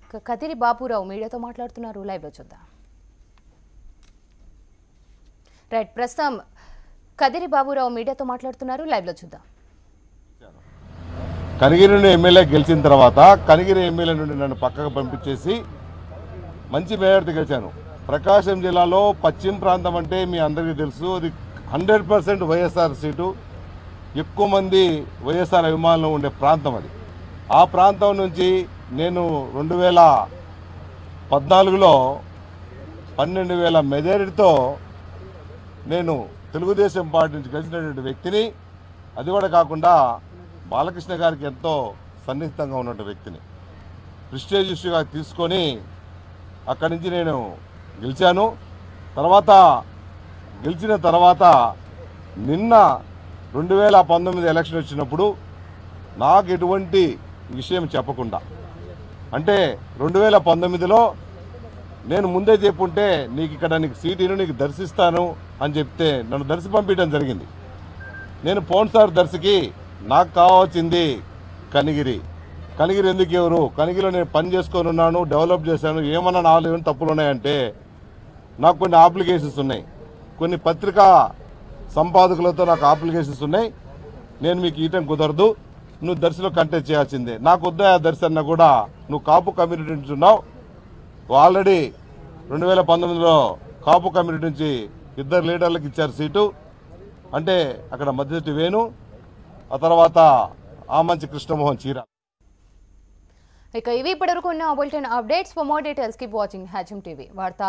ఇక కదిరి బాపురావు మీడియాతో మాట్లాడుతున్నారు లైవ్లో చూద్దాం రైట్ ప్రస్తుతం కదిరి బాబురావు మీడియాతో మాట్లాడుతున్నారు లైవ్లో చూద్దాం కనిగిరి నుండి ఎమ్మెల్యే గెలిచిన తర్వాత కనిగిరి ఎమ్మెల్యే నుండి నన్ను పక్కకు పంపించేసి మంచి మేయర్తో గెలిచాను ప్రకాశం జిల్లాలో పశ్చిమ ప్రాంతం అంటే మీ అందరికీ తెలుసు అది హండ్రెడ్ పర్సెంట్ వైఎస్ఆర్ సీటు ఎక్కువ మంది వైఎస్ఆర్ అభిమానులు ఉండే ప్రాంతం అది ఆ ప్రాంతం నుంచి నేను రెండు వేల పద్నాలుగులో పన్నెండు వేల మెజారిటీతో నేను తెలుగుదేశం పార్టీ నుంచి గెలిచినటువంటి వ్యక్తిని అది కూడా కాకుండా బాలకృష్ణ గారికి ఎంతో సన్నిహితంగా ఉన్నటువంటి వ్యక్తిని ప్రిస్టేజ్ ఇష్యూగా తీసుకొని అక్కడి నుంచి నేను గెలిచాను తర్వాత గెలిచిన తర్వాత నిన్న రెండు వేల పంతొమ్మిది ఎలక్షన్ వచ్చినప్పుడు నాకు ఎటువంటి విషయం చెప్పకుండా అంటే రెండు వేల పంతొమ్మిదిలో నేను ముందే చెప్పుంటే నీకు ఇక్కడ నీకు సీటీను నీకు దర్శిస్తాను అని చెప్తే నన్ను దర్శి పంపించడం జరిగింది నేను పోన్సార్ దర్శికి నాకు కావాల్సింది కనిగిరి కనిగిరి ఎందుకు ఎవరు కనిగిరిలో నేను పని చేసుకొని ఉన్నాను డెవలప్ చేశాను ఏమన్నా నాలుగు ఏమైనా తప్పులు ఉన్నాయంటే నాకు కొన్ని అప్లికేషన్స్ ఉన్నాయి కొన్ని పత్రికా సంపాదకులతో నాకు అప్లికేషన్స్ ఉన్నాయి నేను మీకు ఇయటం కుదరదు నువ్వు దర్శిలో కంటెస్ట్ చేయాల్సిందే నాకు వద్దా ఆ దర్శి అన్న కూడా నువ్వు కాపు కమ్యూనిటీ నుంచి ఉన్నావు ఆల్రెడీ రెండు వేల పంతొమ్మిదిలో కాపు కమ్యూనిటీ నుంచి ఇద్దరు లీడర్లకు ఇచ్చారు సీటు అంటే అక్కడ మధ్యటి వేణు ఆ తర్వాత ఆమంచి కృష్ణమోహన్ చీర ఇక ఇవి ఇప్పటివరకు ఉన్న bulletin updates for more details keep watching హ్యాచమ్ టీవీ వార్తా